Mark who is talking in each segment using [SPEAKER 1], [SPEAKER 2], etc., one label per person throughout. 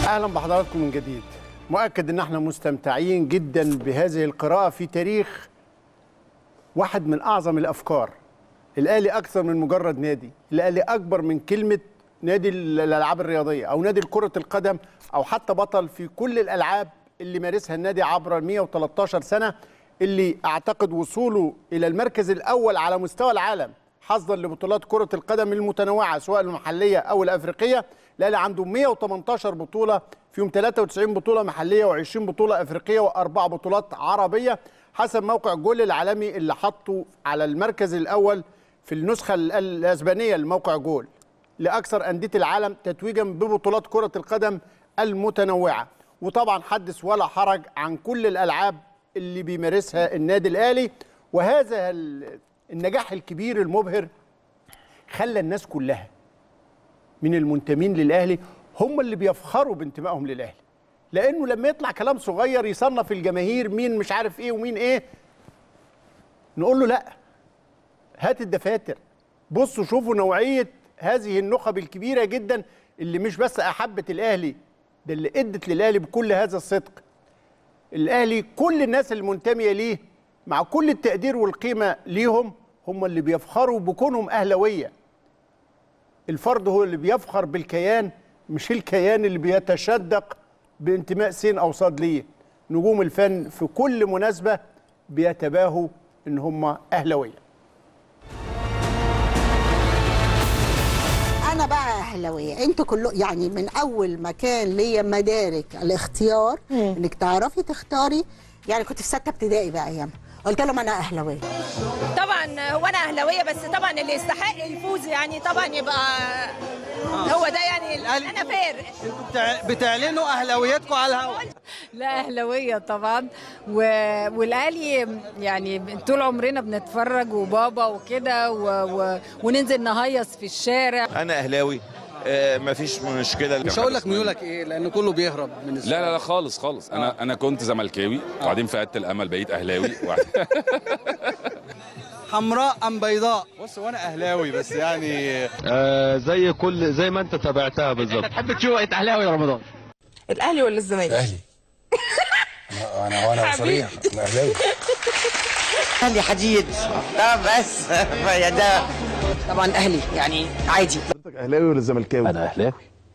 [SPEAKER 1] اهلا بحضراتكم من جديد مؤكد ان احنا مستمتعين جدا بهذه القراءه في تاريخ واحد من اعظم الافكار الاهلي اكثر من مجرد نادي الاهلي اكبر من كلمه نادي الالعاب الرياضيه او نادي كره القدم او حتى بطل في كل الالعاب اللي مارسها النادي عبر 113 سنه اللي اعتقد وصوله الى المركز الاول على مستوى العالم حظا لبطولات كره القدم المتنوعه سواء المحليه او الافريقيه الاهلي عنده 118 بطوله فيهم 93 بطوله محليه و20 بطوله افريقيه واربع بطولات عربيه حسب موقع جول العالمي اللي حطه على المركز الاول في النسخه ال- الاسبانيه لموقع جول لاكثر انديه العالم تتويجا ببطولات كره القدم المتنوعه وطبعا حدث ولا حرج عن كل الالعاب اللي بيمارسها النادي الاهلي وهذا ال- النجاح الكبير المبهر خلى الناس كلها من المنتمين للاهلي هم اللي بيفخروا بانتمائهم للاهلي لانه لما يطلع كلام صغير يصنف الجماهير مين مش عارف ايه ومين ايه نقول له لا هات الدفاتر بصوا شوفوا نوعيه هذه النخب الكبيره جدا اللي مش بس احبت الاهلي ده اللي ادت للاهلي بكل هذا الصدق الاهلي كل الناس المنتميه ليه مع كل التقدير والقيمه ليهم هم اللي بيفخروا بكونهم اهلاويه الفرد هو اللي بيفخر بالكيان مش الكيان اللي بيتشدق بانتماء سين او صاد ليه نجوم الفن في كل مناسبه بيتباهوا ان هم اهلاويه
[SPEAKER 2] انا بقى اهلاويه انتوا كله يعني من اول ما كان ليا مدارك الاختيار انك تعرفي تختاري يعني كنت في سته ابتدائي بقى ايام قلت لهم انا اهلاويه
[SPEAKER 3] طبعا هو انا اهلاويه بس طبعا اللي يستحق يفوز يعني طبعا يبقى هو ده يعني انا فير
[SPEAKER 4] بتع- بتعلنوا اهلاويتكم على الهواء
[SPEAKER 5] لا اهلاويه طبعا و... والاهلي يعني طول عمرنا بنتفرج وبابا وكده و... و... وننزل نهيص في الشارع
[SPEAKER 6] انا اهلاوي آه، مفيش مشكله
[SPEAKER 4] مش هقول لك ميولك ايه لان كله بيهرب من
[SPEAKER 7] لا
[SPEAKER 4] السؤال
[SPEAKER 7] لا لا خالص خالص انا انا كنت زملكاوي وبعدين فقدت الامل بقيت اهلاوي وبعد-
[SPEAKER 4] حمراء ام بيضاء
[SPEAKER 8] بص وانا اهلاوي بس يعني
[SPEAKER 9] آه زي كل زي ما انت تابعتها بالظبط
[SPEAKER 8] تحب تشوف انت اهلاوي يا رمضان
[SPEAKER 10] الاهلي ولا الزمالك
[SPEAKER 11] اهلي انا وانا صريح انا اهلاوي
[SPEAKER 10] اهلي حديد لا بس يا ده طبعا اهلي يعني عادي
[SPEAKER 11] اهلاوي ولا زملكاوي انا اهلاوي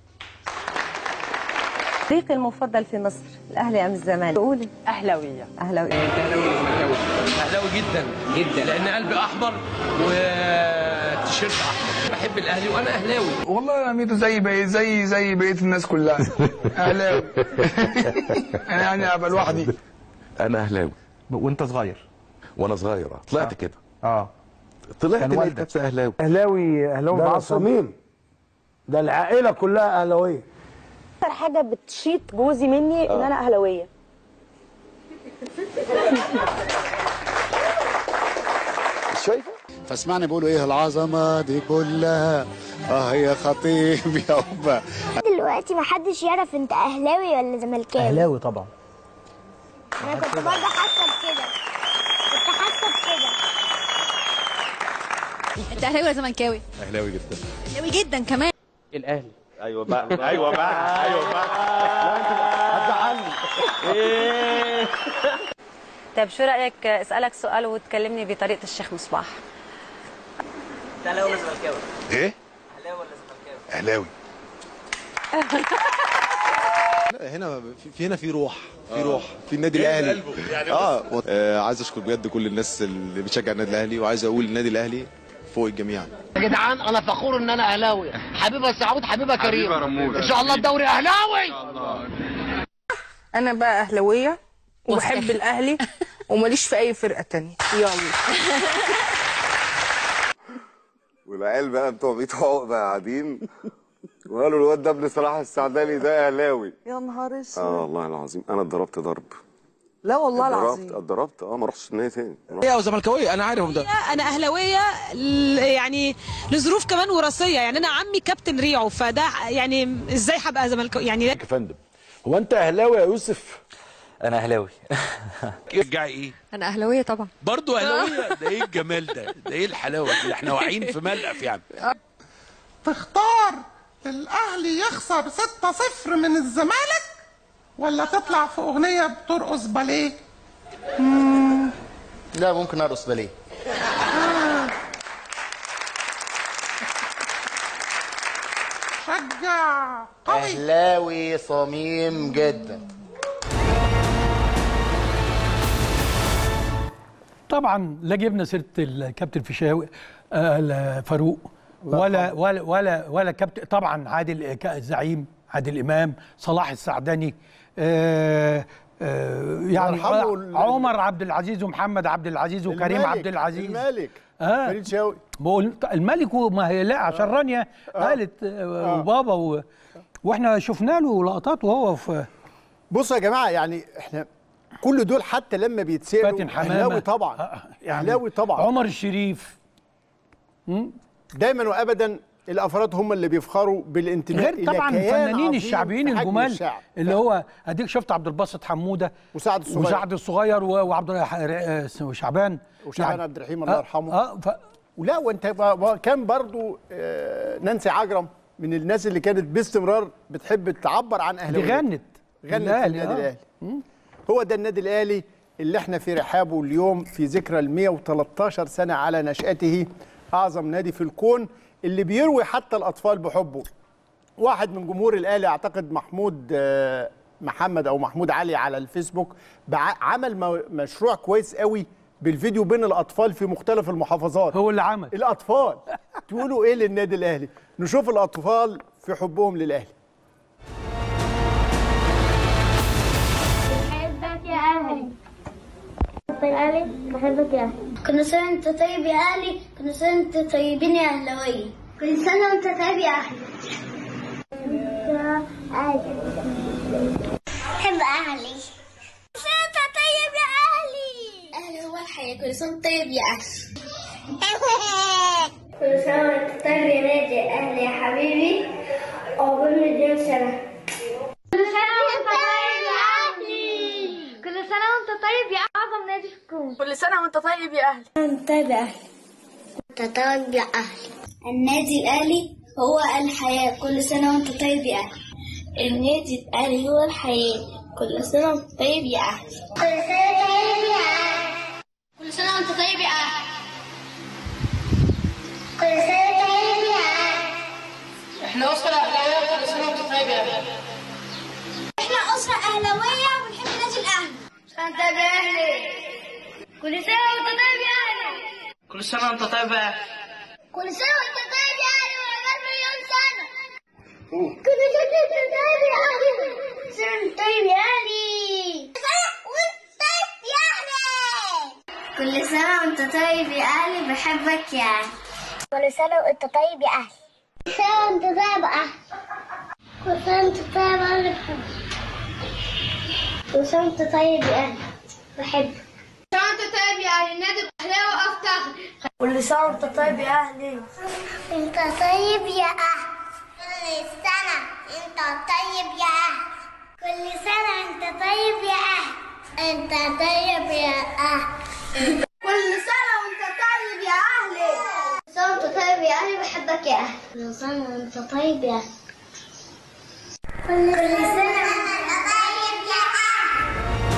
[SPEAKER 12] فريقي المفضل في مصر الاهلي ام الزمالك قولي اهلاويه اهلاويه
[SPEAKER 13] اهلاوي جدا جدا لان قلبي احمر والتيشيرت احمر بحب الاهلي وانا اهلاوي
[SPEAKER 8] والله يا ميدو زي بي زي زي بقيه الناس كلها اهلاوي انا يعني ابقى لوحدي
[SPEAKER 9] انا اهلاوي
[SPEAKER 11] وانت صغير
[SPEAKER 9] وانا صغير آه. طلعت كده
[SPEAKER 11] اه
[SPEAKER 9] طلعت
[SPEAKER 11] كان
[SPEAKER 9] لقيت
[SPEAKER 11] والدك.
[SPEAKER 9] نفسي اهلاوي
[SPEAKER 11] اهلاوي اهلاوي
[SPEAKER 14] ده
[SPEAKER 11] معصب
[SPEAKER 14] صميم ده العائله كلها اهلاويه
[SPEAKER 12] اكتر حاجه بتشيط جوزي مني ان انا اهلاويه
[SPEAKER 9] شايفه
[SPEAKER 15] فاسمعني بيقولوا ايه العظمه دي كلها اه يا خطيب يا أبا
[SPEAKER 16] دلوقتي ما حدش يعرف انت اهلاوي ولا زملكاوي
[SPEAKER 14] اهلاوي طبعا
[SPEAKER 16] انا كنت برضه حاسه بكده كنت حاسه بكده
[SPEAKER 3] انت اهلاوي ولا زملكاوي؟
[SPEAKER 9] اهلاوي جدا
[SPEAKER 3] اهلاوي جدا كمان
[SPEAKER 13] الاهلي
[SPEAKER 6] ايوه بقى ايوه بقى ايوه بقى
[SPEAKER 12] طيب شو رايك اسالك سؤال وتكلمني بطريقه الشيخ مصباح
[SPEAKER 13] اهلاوي ولا زملكاوي
[SPEAKER 9] ايه
[SPEAKER 13] اهلاوي ولا زملكاوي
[SPEAKER 9] اهلاوي
[SPEAKER 15] هنا في هنا في روح في روح في النادي الاهلي اه آه، عايز اشكر بجد كل الناس اللي بتشجع النادي الاهلي وعايز اقول النادي الاهلي فوق الجميع
[SPEAKER 10] يا جدعان انا فخور ان انا اهلاوي حبيبه سعود حبيبه كريم
[SPEAKER 9] رموز.
[SPEAKER 10] ان شاء الله الدوري اهلاوي
[SPEAKER 17] انا بقى اهلاويه وبحب الاهلي وماليش في اي فرقه تانية يلا
[SPEAKER 15] والعيال بقى بتوع بيت عقبه قاعدين وقالوا الواد ده ابن صلاح السعداني ده اهلاوي
[SPEAKER 17] يا نهار
[SPEAKER 15] اه
[SPEAKER 17] اسود
[SPEAKER 15] والله العظيم انا اتضربت ضرب
[SPEAKER 17] لا والله
[SPEAKER 15] اتضربت
[SPEAKER 17] العظيم
[SPEAKER 15] اتضربت اه ما رحتش النادي تاني
[SPEAKER 8] ايه او زملكاوي انا عارف ده
[SPEAKER 3] انا اهلاويه ل- يعني لظروف كمان وراثيه يعني انا عمي كابتن ريعو فده يعني ازاي هبقى زملكاوي يعني
[SPEAKER 11] يا فندم هو انت اهلاوي يا يوسف
[SPEAKER 13] انا اهلاوي
[SPEAKER 8] رجعي ايه
[SPEAKER 3] انا اهلاويه طبعا
[SPEAKER 8] برضه اهلاويه ده ايه الجمال ده ده ايه الحلاوه دي احنا واعيين في ملقف يعني
[SPEAKER 10] تختار الاهلي
[SPEAKER 18] تخسر 6-0 من الزمالك ولا تطلع في اغنيه بترقص باليه
[SPEAKER 19] لا ممكن ارقص باليه
[SPEAKER 18] شجع قوي
[SPEAKER 19] اهلاوي صميم جدا
[SPEAKER 20] طبعا لا جبنا سيره الكابتن فيشاوي آه، لا فاروق ولا ولا ولا ولا كابتن طبعا عادل ك- الزعيم عادل امام صلاح السعدني آه، آه، يعني
[SPEAKER 1] يرحمه ال-
[SPEAKER 20] عمر عبد العزيز ومحمد عبد العزيز وكريم
[SPEAKER 1] الملك،
[SPEAKER 20] عبد العزيز
[SPEAKER 1] الملك
[SPEAKER 20] اه
[SPEAKER 1] فريد شوقي
[SPEAKER 20] بقول الملك وما هي لا عشان رانيا قالت آه، وبابا و... واحنا شفنا له لقطات وهو في
[SPEAKER 1] بصوا يا جماعه يعني احنا كل دول حتى لما بيتسالوا
[SPEAKER 20] فاتن حمامة.
[SPEAKER 1] اهلاوي طبعا
[SPEAKER 20] يعني
[SPEAKER 1] اهلاوي طبعا
[SPEAKER 20] عمر الشريف
[SPEAKER 1] دايما وابدا الافراد هم اللي بيفخروا بالانتماء
[SPEAKER 20] غير
[SPEAKER 1] إلى
[SPEAKER 20] طبعا
[SPEAKER 1] كيان
[SPEAKER 20] الفنانين
[SPEAKER 1] عظيم
[SPEAKER 20] الشعبيين
[SPEAKER 1] في حجم
[SPEAKER 20] الجمال
[SPEAKER 1] الشعب.
[SPEAKER 20] اللي هو اديك شفت عبد الباسط حموده
[SPEAKER 1] وسعد الصغير.
[SPEAKER 20] وسعد الصغير و- وعبد الرح- آه، وشعبان
[SPEAKER 1] وشعبان
[SPEAKER 20] يعني-
[SPEAKER 1] عبد الرحيم الله
[SPEAKER 20] آه،
[SPEAKER 1] يرحمه
[SPEAKER 20] اه ف...
[SPEAKER 1] ولا وانت ب- ب- كان برضو آه، نانسي عجرم من الناس اللي كانت باستمرار بتحب تعبر عن
[SPEAKER 20] دي
[SPEAKER 1] اهلاويتها
[SPEAKER 20] غنت
[SPEAKER 1] غنت في
[SPEAKER 20] للأهلي،
[SPEAKER 1] النادي
[SPEAKER 20] آه.
[SPEAKER 1] الاهلي هو ده النادي الاهلي اللي احنا في رحابه اليوم في ذكرى ال 113 سنه على نشاته اعظم نادي في الكون اللي بيروي حتى الاطفال بحبه واحد من جمهور الاهلي اعتقد محمود آه، محمد او محمود علي على الفيسبوك بع- عمل مو- مشروع كويس قوي بالفيديو بين الاطفال في مختلف المحافظات
[SPEAKER 20] هو اللي عمل
[SPEAKER 1] الاطفال تقولوا ايه للنادي الاهلي نشوف الاطفال في حبهم للاهلي
[SPEAKER 16] بحبك يا أهلي أهلي بحبك يا أهلي كل سنة وأنت طيب يا أهلي كل سنة وأنت طيبين يا أهلاوية كل سنة وأنت طيب يا أهلي بحب أهلي كل سنة وأنت طيب يا أهلي أهلي هو الحياة كل سنة وأنت طيب يا أهلي كل سنة وأنت طيب يا نادي أهلي يا حبيبي عقبال مليون سنة كل سنة وأنت طيب يا أهلي كل سنة وأنت طيب يا أعظم نادي في الكون كل سنة وأنت طيب يا أهلي أنت طيب يا أهلي أنت طيب يا أهلي النادي الأهلي هو الحياة كل سنة وأنت طيب يا أهلي النادي الأهلي هو الحياة كل سنة وأنت طيب يا أهلي كل سنة وأنت طيب يا أهلي كل سنة وأنت طيب يا أهلي كل سنة طيب يا أهلي
[SPEAKER 17] احنا اسره اهلاويه كل سنه وانت طيب يا اهلي
[SPEAKER 16] احنا أسرة أهلاوية وبنحب النادي الأهلي أنت أهلي كل سنة وأنت طيب يا أهلي
[SPEAKER 17] كل سنه وانت طيب يا اهلي
[SPEAKER 16] كل سنة وأنت طيب يا أهلي وعقبال مليون سنة كل سنة وأنت طيب يا أهلي كل سنة وأنت طيب يا أهلي كل سنة وأنت طيب يا أهلي بحبك يا أهلي كل سنة وأنت طيب يا أهلي كل سنة وأنت طيب يا أهلي كل سنة وأنت طيب يا أهلي بحبك كل سنة وأنت طيب يا أهلي بحبك كل سنة وأنت طيب يا أهلي النادي الأهلاوي أفتخر كل سنة وأنت طيب يا أهلي أنت طيب يا أهل كل سنة أنت طيب يا أهل كل سنة أنت طيب يا أهل أنت طيب يا أهل كل سنة وأنت طيب يا أهلي كل سنة وأنت طيب يا أهلي بحبك يا أهل كل سنة وأنت طيب يا أهل كل سنة وأنت طيب يا أهل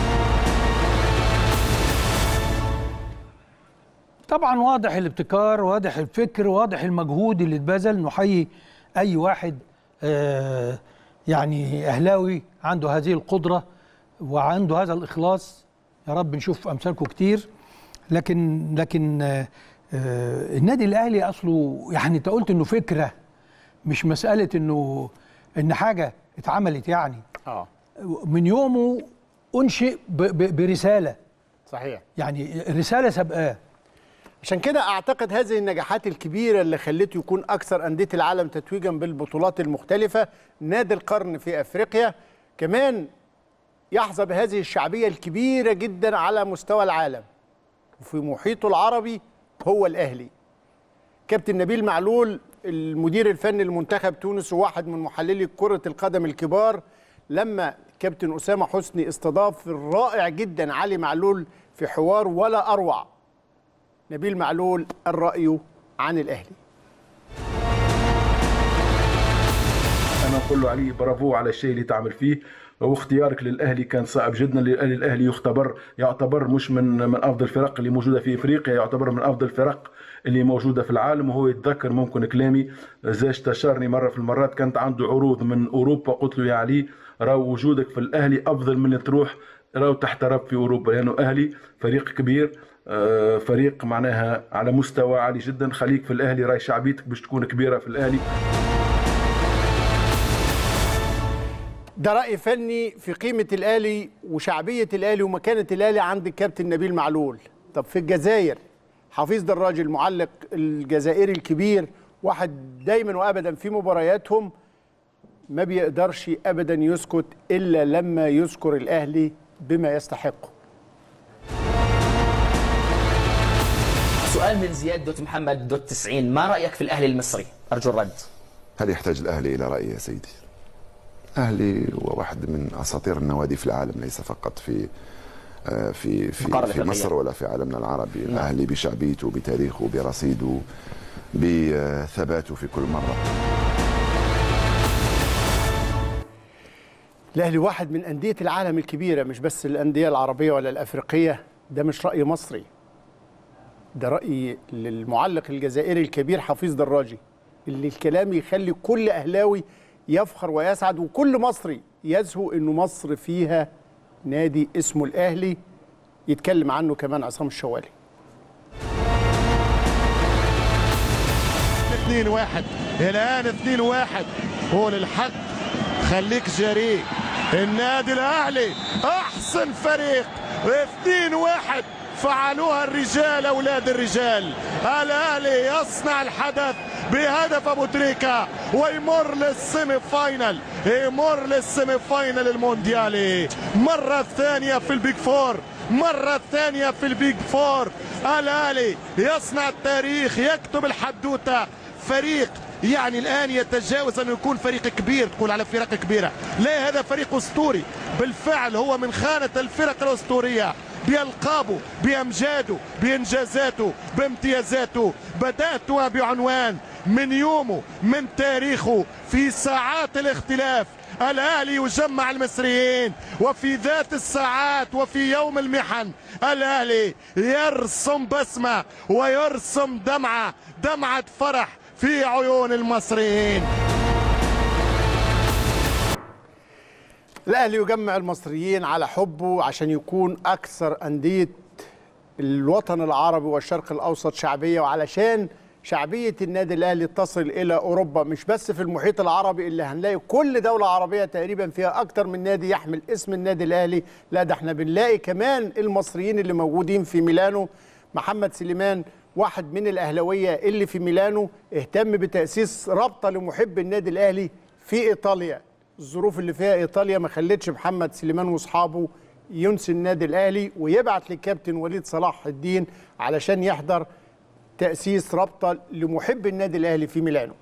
[SPEAKER 20] طبعا واضح الابتكار واضح الفكر واضح المجهود اللي اتبذل نحيي اي واحد آه يعني اهلاوي عنده هذه القدره وعنده هذا الاخلاص يا رب نشوف امثالكم كتير لكن لكن آه آه النادي الاهلي اصله يعني انت قلت انه فكره مش مساله انه ان حاجه اتعملت يعني
[SPEAKER 1] اه
[SPEAKER 20] من يومه انشئ ب- ب- برساله
[SPEAKER 1] صحيح
[SPEAKER 20] يعني رساله سابقاه
[SPEAKER 1] عشان كده اعتقد هذه النجاحات الكبيره اللي خلته يكون اكثر انديه العالم تتويجا بالبطولات المختلفه نادي القرن في افريقيا كمان يحظى بهذه الشعبيه الكبيره جدا على مستوى العالم وفي محيطه العربي هو الاهلي كابتن نبيل معلول المدير الفني لمنتخب تونس وواحد من محللي كره القدم الكبار لما كابتن اسامه حسني استضاف الرائع جدا علي معلول في حوار ولا اروع نبيل معلول الرأي عن الأهلي
[SPEAKER 21] انا نقول له عليه برافو على الشيء اللي تعمل فيه واختيارك للاهلي كان صعب جدا لان الاهلي يختبر يعتبر مش من من افضل الفرق اللي موجوده في افريقيا يعتبر من افضل الفرق اللي موجوده في العالم وهو يتذكر ممكن كلامي زي استشارني مره في المرات كانت عنده عروض من اوروبا قلت له يا علي راهو وجودك في الاهلي افضل من اللي تروح راهو تحترف في اوروبا لانه اهلي فريق كبير آه، فريق معناها على مستوى عالي جدا خليك في الاهلي راي شعبيتك باش تكون كبيره في الاهلي
[SPEAKER 1] ده رأي فني في قيمة الأهلي وشعبية الأهلي ومكانة الأهلي عند الكابتن نبيل معلول طب في الجزائر حفيظ دراج المعلق الجزائري الكبير واحد دايما وأبدا في مبارياتهم ما بيقدرش أبدا يسكت إلا لما يذكر الأهلي بما يستحقه
[SPEAKER 22] سؤال من زياد دوت محمد دوت 90 ما رأيك في الأهلي المصري أرجو الرد
[SPEAKER 23] هل يحتاج الأهلي إلى رأي يا سيدي؟ الأهلي هو واحد من أساطير النوادي في العالم ليس فقط في آه، في في,
[SPEAKER 22] القارة
[SPEAKER 23] في
[SPEAKER 22] الأفريقية.
[SPEAKER 23] مصر ولا في عالمنا العربي
[SPEAKER 22] نعم.
[SPEAKER 23] الأهلي بشعبيته بتاريخه برصيده بثباته في كل مرة
[SPEAKER 1] الأهلي واحد من أندية العالم الكبيرة مش بس الأندية العربية ولا الأفريقية ده مش رأي مصري ده رأي للمعلق الجزائري الكبير حفيظ دراجي اللي الكلام يخلي كل أهلاوي يفخر ويسعد وكل مصري يزهو إنه مصر فيها نادي اسمه الأهلي يتكلم عنه كمان عصام الشوالي
[SPEAKER 24] 2 1 الان 2 1 هو للحق خليك جريء النادي الاهلي احسن فريق 2 1 فعلوها الرجال اولاد الرجال الاهلي يصنع الحدث بهدف ابو تريكا ويمر للسيمي فاينل يمر للسيمي فاينل المونديالي مره ثانيه في البيج فور مرة ثانية في البيج فور الأهلي يصنع التاريخ يكتب الحدوتة فريق يعني الآن يتجاوز أن يكون فريق كبير تقول على فرق كبيرة لا هذا فريق أسطوري بالفعل هو من خانة الفرق الأسطورية بألقابه بأمجاده بإنجازاته بامتيازاته بدأتها بعنوان من يومه من تاريخه في ساعات الاختلاف الاهلي يجمع المصريين وفي ذات الساعات وفي يوم المحن الاهلي يرسم بسمه ويرسم دمعه دمعه فرح في عيون المصريين
[SPEAKER 1] الأهلي يجمع المصريين على حبه عشان يكون أكثر أندية الوطن العربي والشرق الأوسط شعبية وعلشان شعبية النادي الأهلي تصل إلى أوروبا مش بس في المحيط العربي اللي هنلاقي كل دولة عربية تقريبا فيها أكتر من نادي يحمل اسم النادي الأهلي لا ده احنا بنلاقي كمان المصريين اللي موجودين في ميلانو محمد سليمان واحد من الأهلوية اللي في ميلانو اهتم بتأسيس رابطة لمحب النادي الأهلي في إيطاليا الظروف اللي فيها إيطاليا ما خلتش محمد سليمان وأصحابه ينسي النادي الأهلي ويبعت للكابتن وليد صلاح الدين علشان يحضر تأسيس رابطة لمحب النادي الأهلي في ميلانو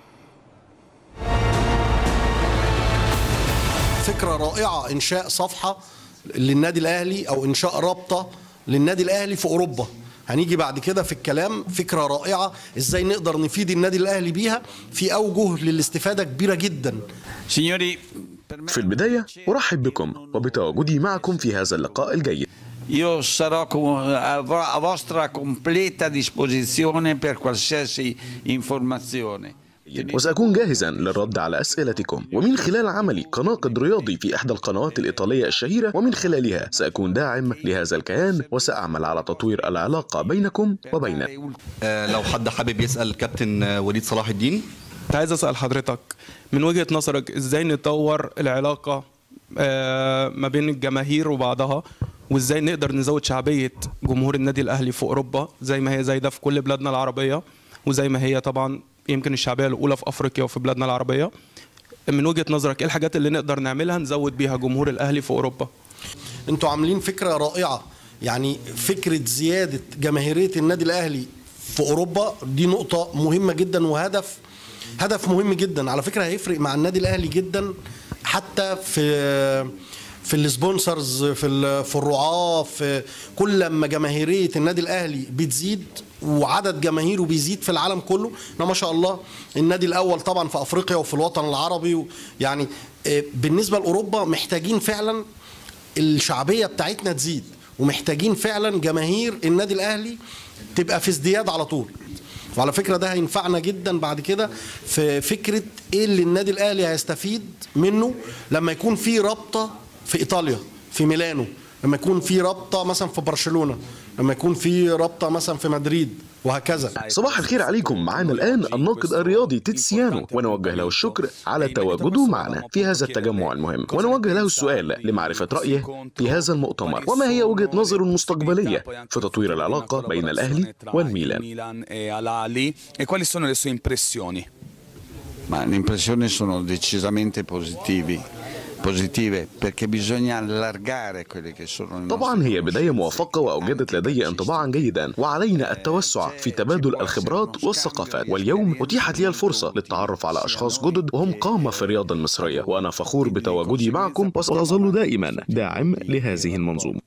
[SPEAKER 25] فكرة رائعة إنشاء صفحة للنادي الأهلي أو إنشاء رابطة للنادي الأهلي في أوروبا هنيجي بعد كده في الكلام فكرة رائعة إزاي نقدر نفيد النادي الأهلي بيها في أوجه للاستفادة كبيرة جدا
[SPEAKER 26] في البداية أرحب بكم وبتواجدي معكم في هذا اللقاء الجيد
[SPEAKER 27] Io sarò com- a vo- a vostra completa disposizione per qualsiasi informazione.
[SPEAKER 26] وسأكون جاهزا للرد على أسئلتكم ومن خلال عملي كناقد رياضي في إحدى القنوات الإيطالية الشهيرة ومن خلالها سأكون داعم لهذا الكيان وسأعمل على تطوير العلاقة بينكم وبيننا
[SPEAKER 28] آه، لو حد حابب يسأل كابتن آه، وليد صلاح الدين
[SPEAKER 29] كنت عايز اسال حضرتك من وجهه نظرك ازاي نطور العلاقه آه، ما بين الجماهير وبعضها وازاي نقدر نزود شعبيه جمهور النادي الاهلي في اوروبا زي ما هي زايده في كل بلادنا العربيه وزي ما هي طبعا يمكن الشعبيه الاولى في افريقيا وفي بلادنا العربيه من وجهه نظرك ايه الحاجات اللي نقدر نعملها نزود بيها جمهور الاهلي في اوروبا
[SPEAKER 25] انتوا عاملين فكرة رائعة يعني فكرة زيادة جماهيرية النادي الأهلي في أوروبا دي نقطة مهمة جدا وهدف هدف مهم جدا على فكرة هيفرق مع النادي الأهلي جدا حتى في في السبونسرز في ال- في الرعاة في كل ما جماهيرية النادي الأهلي بتزيد وعدد جماهيره بيزيد في العالم كله إنما ما شاء الله النادي الاول طبعا في افريقيا وفي الوطن العربي يعني آه، بالنسبه لاوروبا محتاجين فعلا الشعبيه بتاعتنا تزيد ومحتاجين فعلا جماهير النادي الاهلي تبقى في ازدياد على طول وعلى فكره ده هينفعنا جدا بعد كده في فكره ايه اللي النادي الاهلي هيستفيد منه لما يكون في رابطه في ايطاليا في ميلانو لما يكون في رابطه مثلا في برشلونه لما يكون في رابطه مثلا في مدريد وهكذا
[SPEAKER 26] صباح الخير عليكم معنا الآن الناقد الرياضي تيتسيانو ونوجه له الشكر على تواجده معنا في هذا التجمع المهم ونوجه له السؤال لمعرفة رأيه في هذا المؤتمر وما هي وجهة نظره المستقبلية في تطوير العلاقة بين الأهلي والميلان
[SPEAKER 2] Milan e all'Ali e quali sono le sue impressioni?
[SPEAKER 27] Ma le impressioni sono decisamente positivi, positive perché bisogna allargare quelle che sono le nostre
[SPEAKER 26] طبعا هي بداية موفقة وأوجدت لدي انطباعا جيدا وعلينا التوسع في تبادل الخبرات والثقافات واليوم أتيحت لي الفرصة للتعرف على أشخاص جدد وهم قامة في الرياضة المصرية وأنا فخور بتواجدي معكم وسأظل دائما داعم لهذه المنظومة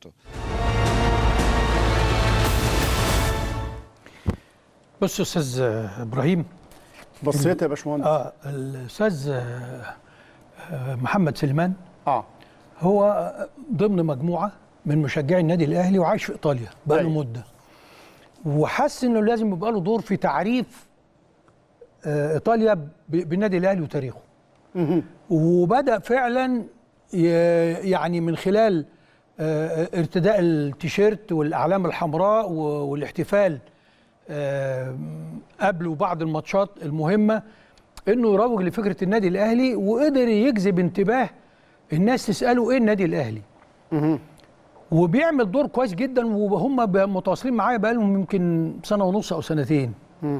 [SPEAKER 20] بص يا استاذ ابراهيم
[SPEAKER 1] بصيت يا باشمهندس
[SPEAKER 20] اه الاستاذ آه، آه، محمد سليمان
[SPEAKER 1] اه
[SPEAKER 20] هو ضمن مجموعه من مشجعي النادي الاهلي وعايش في ايطاليا بقى له
[SPEAKER 1] أيوة.
[SPEAKER 20] مده وحس انه لازم يبقى له دور في تعريف آه، ايطاليا ب- بالنادي الاهلي وتاريخه وبدا فعلا ي- يعني من خلال آه، ارتداء التيشيرت والاعلام الحمراء و- والاحتفال آه، قبل وبعد الماتشات المهمه انه يروج لفكره النادي الاهلي وقدر يجذب انتباه الناس تساله ايه النادي الاهلي وبيعمل دور كويس جدا وهم ب- متواصلين معايا بقالهم يمكن سنه ونص او سنتين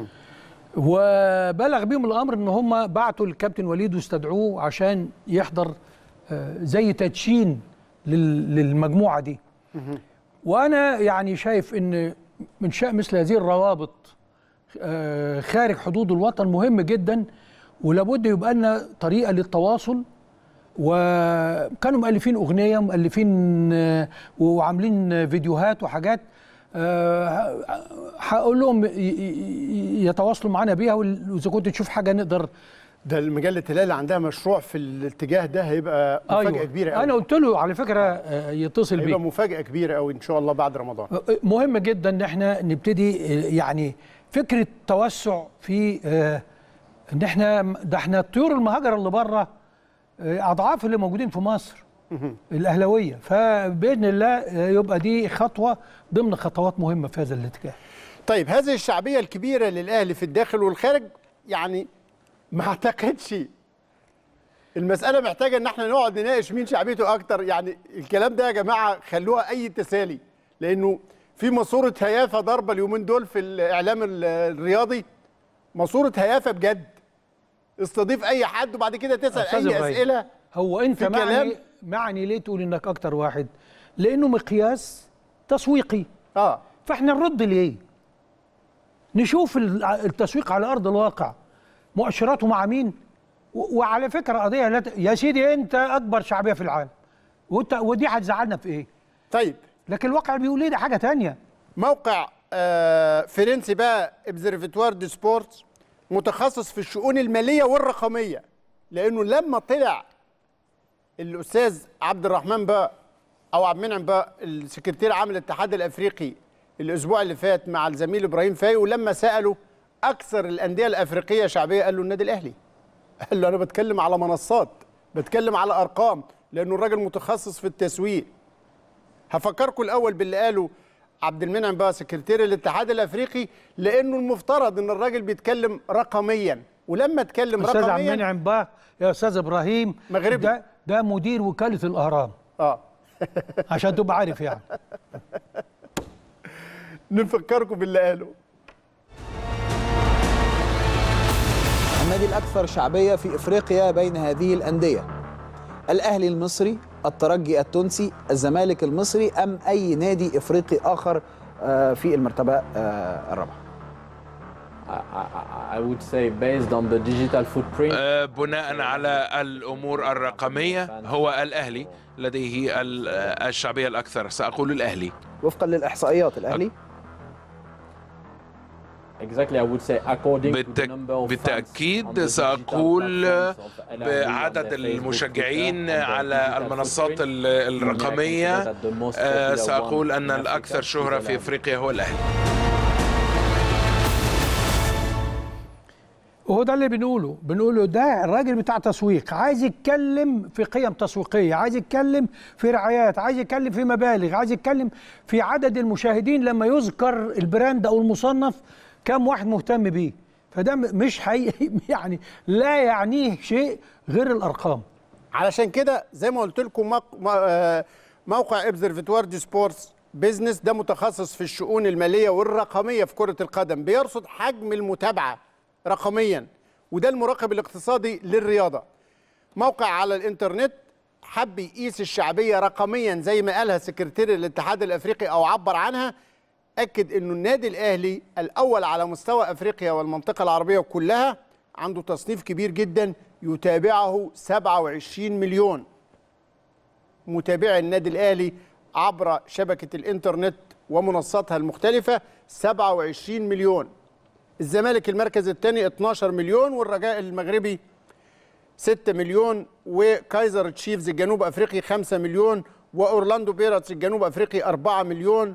[SPEAKER 20] وبلغ بيهم الامر ان هم بعتوا الكابتن وليد واستدعوه عشان يحضر آه، زي تدشين لل- للمجموعه دي وانا يعني شايف ان من شاء مثل هذه الروابط آه، خارج حدود الوطن مهم جدا ولابد يبقى لنا طريقه للتواصل وكانوا مؤلفين اغنيه مؤلفين آه، وعاملين فيديوهات وحاجات آه، هقول لهم ي- ي- يتواصلوا معانا بيها واذا كنت تشوف حاجه نقدر
[SPEAKER 1] ده المجله الهلال عندها مشروع في الاتجاه ده هيبقى مفاجاه
[SPEAKER 20] أيوة.
[SPEAKER 1] كبيره قوي
[SPEAKER 20] انا قلت له على فكره آه، يتصل
[SPEAKER 1] هيبقى
[SPEAKER 20] بيه
[SPEAKER 1] مفاجاه كبيره قوي ان شاء الله بعد رمضان
[SPEAKER 20] مهم جدا ان احنا نبتدي آه، يعني فكره توسع في آه، ان احنا ده احنا الطيور المهاجره اللي بره آه، اضعاف اللي موجودين في مصر الاهلاويه فباذن الله آه، يبقى دي خطوه ضمن خطوات مهمه في هذا الاتجاه
[SPEAKER 1] طيب هذه الشعبيه الكبيره للاهلي في الداخل والخارج يعني ما اعتقدش المساله محتاجه ان احنا نقعد نناقش مين شعبيته اكتر يعني الكلام ده يا جماعه خلوها اي تسالي لانه في ماسوره هيافه ضربه اليومين دول في الاعلام ال- الرياضي ماسوره هيافه بجد استضيف اي حد وبعد كده تسال
[SPEAKER 20] أستاذ
[SPEAKER 1] اي
[SPEAKER 20] إبراهيم،
[SPEAKER 1] اسئله
[SPEAKER 20] هو انت
[SPEAKER 1] في
[SPEAKER 20] معني
[SPEAKER 1] كلام-
[SPEAKER 20] معني ليه تقول انك اكتر واحد لانه مقياس تسويقي
[SPEAKER 1] اه
[SPEAKER 20] فاحنا نرد ليه نشوف ال- التسويق على ارض الواقع مؤشراته مع مين و- وعلى فكره قضيه لا ت... يا سيدي انت اكبر شعبيه في العالم وانت ودي هتزعلنا في ايه
[SPEAKER 1] طيب
[SPEAKER 20] لكن الواقع بيقول ايه ده حاجه تانية
[SPEAKER 1] موقع آه فرنسي بقى ابزرفاتوار دي سبورت متخصص في الشؤون الماليه والرقميه لانه لما طلع الاستاذ عبد الرحمن بقى او عبد المنعم بقى السكرتير عام الاتحاد الافريقي الاسبوع اللي فات مع الزميل ابراهيم فاي ولما سالوا اكثر الانديه الافريقيه شعبيه قال له النادي الاهلي قال له انا بتكلم على منصات بتكلم على ارقام لانه الراجل متخصص في التسويق هفكركم الاول باللي قاله عبد المنعم بقى سكرتير الاتحاد الافريقي لانه المفترض ان الراجل بيتكلم رقميا ولما اتكلم
[SPEAKER 20] استاذ عبد
[SPEAKER 1] رقميا
[SPEAKER 20] المنعم بقى يا استاذ ابراهيم
[SPEAKER 1] مغربي.
[SPEAKER 20] ده ده مدير وكاله الاهرام
[SPEAKER 1] اه
[SPEAKER 20] عشان تبقى عارف يعني
[SPEAKER 1] نفكركم باللي قاله
[SPEAKER 4] النادي الأكثر شعبية في إفريقيا بين هذه الأندية الأهلي المصري الترجي التونسي الزمالك المصري أم أي نادي إفريقي آخر آه، في المرتبة آه، الرابعة
[SPEAKER 5] I would say based on the digital footprint
[SPEAKER 6] آه، بناء على الامور الرقميه هو الاهلي لديه ال- آه، الشعبيه الاكثر ساقول الاهلي
[SPEAKER 4] وفقا للإحصائيات الأهلي
[SPEAKER 5] Exactly, I would say according to the
[SPEAKER 6] بالتك...
[SPEAKER 5] number of fans on
[SPEAKER 6] بالتأكيد
[SPEAKER 5] the
[SPEAKER 6] سأقول
[SPEAKER 5] digital platforms of LRB on
[SPEAKER 6] بعدد
[SPEAKER 5] their Facebook,
[SPEAKER 6] المشجعين
[SPEAKER 5] Twitter, on their
[SPEAKER 6] على
[SPEAKER 5] digital
[SPEAKER 6] المنصات
[SPEAKER 5] footprint.
[SPEAKER 6] ال-
[SPEAKER 5] I consider
[SPEAKER 6] الرقمية
[SPEAKER 5] that the most
[SPEAKER 6] آه،
[SPEAKER 5] popular
[SPEAKER 6] سأقول
[SPEAKER 5] one
[SPEAKER 6] أن
[SPEAKER 5] in
[SPEAKER 6] الأكثر
[SPEAKER 5] Africa
[SPEAKER 6] شهرة
[SPEAKER 5] is
[SPEAKER 6] في
[SPEAKER 5] LRB.
[SPEAKER 6] أفريقيا هو الأهلي
[SPEAKER 20] وهو ده اللي بنقوله بنقوله ده الراجل بتاع تسويق عايز يتكلم في قيم تسويقيه عايز يتكلم في رعايات عايز يتكلم في مبالغ عايز يتكلم في عدد المشاهدين لما يذكر البراند او المصنف كم واحد مهتم بيه فده م- مش حقيقي يعني لا يعنيه شيء غير الارقام
[SPEAKER 1] علشان كده زي ما قلت لكم موق- م- آه، موقع ابزرفاتوار دي سبورتس بيزنس ده متخصص في الشؤون الماليه والرقميه في كره القدم بيرصد حجم المتابعه رقميا وده المراقب الاقتصادي للرياضه موقع على الانترنت حب يقيس الشعبيه رقميا زي ما قالها سكرتير الاتحاد الافريقي او عبر عنها اكد انه النادي الاهلي الاول على مستوى افريقيا والمنطقه العربيه كلها عنده تصنيف كبير جدا يتابعه 27 مليون متابعي النادي الاهلي عبر شبكه الانترنت ومنصاتها المختلفه 27 مليون الزمالك المركز الثاني 12 مليون والرجاء المغربي 6 مليون وكايزر تشيفز الجنوب افريقي 5 مليون واورلاندو بيراتس الجنوب افريقي 4 مليون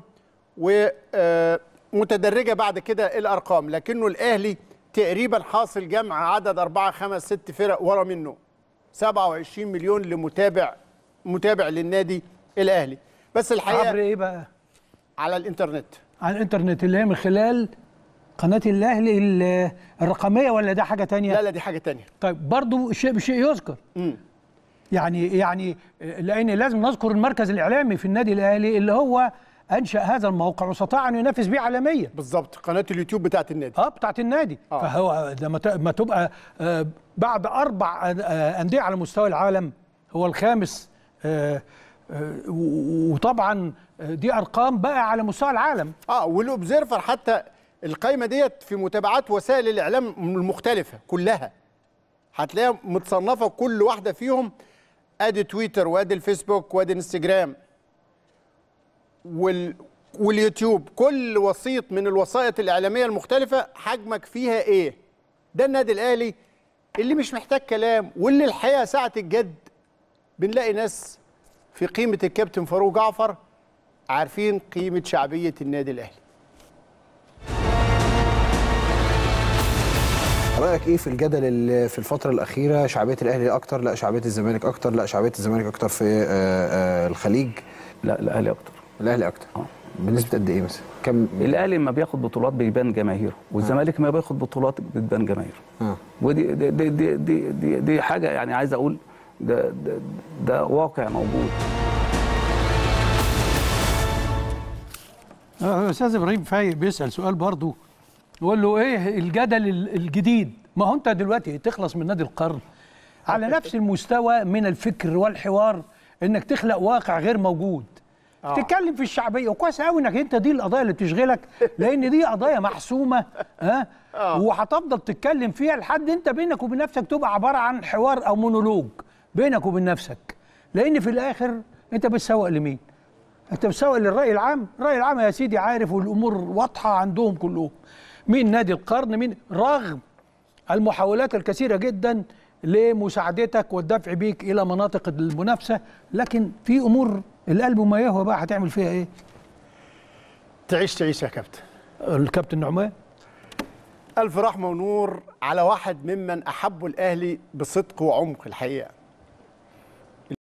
[SPEAKER 1] ومتدرجه بعد كده الارقام لكنه الاهلي تقريبا حاصل جمع عدد 4 5 6 فرق ورا منه 27 مليون لمتابع متابع للنادي الاهلي بس الحقيقه
[SPEAKER 20] عبر ايه بقى
[SPEAKER 1] على الانترنت
[SPEAKER 20] على الانترنت اللي هي من خلال قناه الاهلي ال- الرقميه ولا ده حاجه تانية
[SPEAKER 1] لا لا دي حاجه تانية
[SPEAKER 20] طيب برضو شيء بشيء يذكر يعني يعني لان لازم نذكر المركز الاعلامي في النادي الاهلي اللي هو انشا هذا الموقع واستطاع ان ينافس بيه عالميا
[SPEAKER 1] بالظبط قناه اليوتيوب بتاعت النادي
[SPEAKER 20] اه بتاعت النادي آه. فهو لما ت- ما تبقى آه بعد اربع آه انديه على مستوى العالم هو الخامس آه آه و- وطبعا آه، دي ارقام بقى على مستوى العالم
[SPEAKER 1] اه والاوبزيرفر حتى القايمه ديت في متابعات وسائل الاعلام المختلفه كلها هتلاقيها متصنفه كل واحده فيهم ادي تويتر وادي الفيسبوك وادي انستجرام وال واليوتيوب كل وسيط من الوسائط الاعلاميه المختلفه حجمك فيها ايه ده النادي الاهلي اللي مش محتاج كلام واللي الحقيقه ساعه الجد بنلاقي ناس في قيمه الكابتن فاروق جعفر عارفين قيمه شعبيه النادي الاهلي
[SPEAKER 4] رايك ايه في الجدل اللي في الفتره الاخيره شعبيه الاهلي اكتر لا شعبيه الزمالك اكتر لا شعبيه الزمالك اكتر في آه، آه، الخليج
[SPEAKER 3] لا الاهلي اكتر
[SPEAKER 4] الاهلي اكتر اه بنسبه قد ايه مثلا كم
[SPEAKER 3] الاهلي لما بياخد بطولات بيبان جماهيره والزمالك ما بياخد بطولات بتبان جماهيره
[SPEAKER 4] آه.
[SPEAKER 3] ودي دي دي, دي, دي, دي, دي حاجه يعني عايز اقول ده ده, ده واقع موجود
[SPEAKER 20] آه، استاذ ابراهيم فايق بيسال سؤال برضه يقول له ايه الجدل ال- الجديد ما هو انت دلوقتي تخلص من نادي القرن على نفس المستوى من الفكر والحوار انك تخلق واقع غير موجود
[SPEAKER 1] آه.
[SPEAKER 20] تتكلم في الشعبيه وكويس قوي انك انت دي القضايا اللي بتشغلك لان دي قضايا محسومه ها وهتفضل تتكلم فيها لحد انت بينك وبين نفسك تبقى عباره عن حوار او مونولوج بينك وبين نفسك لان في الاخر انت بتسوق لمين انت بتسوق للراي العام الراي العام يا سيدي عارف والامور واضحه عندهم كلهم مين نادي القرن مين رغم المحاولات الكثيره جدا لمساعدتك والدفع بيك الى مناطق المنافسه لكن في امور القلب وما يهوى بقى هتعمل فيها ايه
[SPEAKER 1] تعيش تعيش يا كابتن
[SPEAKER 20] الكابتن نعمان
[SPEAKER 1] الف رحمه ونور على واحد ممن احبوا الاهلي بصدق وعمق الحقيقه